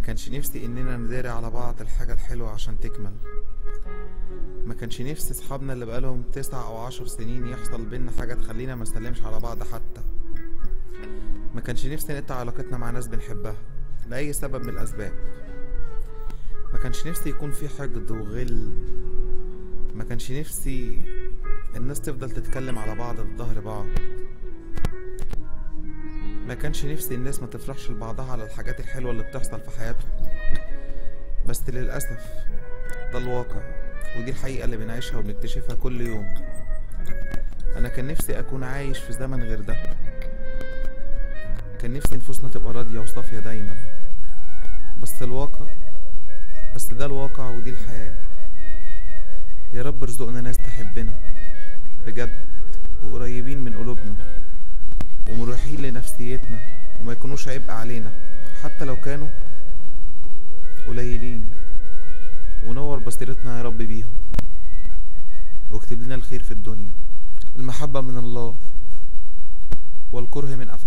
كانش نفسي اننا نداري على بعض الحاجة الحلوة عشان تكمل ما كانش نفسي اصحابنا اللي بقالهم تسع او عشر سنين يحصل بينا حاجة تخلينا ما نسلمش على بعض حتى ما كانش نفسي نقطع علاقتنا مع ناس بنحبها لأي سبب من الأسباب ما كانش نفسي يكون في حقد وغل ما كانش نفسي الناس تفضل تتكلم على بعض في ظهر بعض ما كانش نفسي الناس ما تفرحش لبعضها على الحاجات الحلوة اللي بتحصل في حياتهم بس للأسف ده الواقع ودي الحقيقة اللي بنعيشها وبنكتشفها كل يوم أنا كان نفسي أكون عايش في زمن غير ده كان نفسي نفوسنا تبقى راضية وصافية دايما بس الواقع بس ده الواقع ودي الحياة يا رب ارزقنا ناس تحبنا بجد وقريبين من قلوبنا ومريحين لنفسيتنا وما يكونوش عبء علينا حتى لو كانوا قليلين ونور بصيرتنا يا رب بيهم واكتب لنا الخير في الدنيا المحبة من الله والكره من أفعال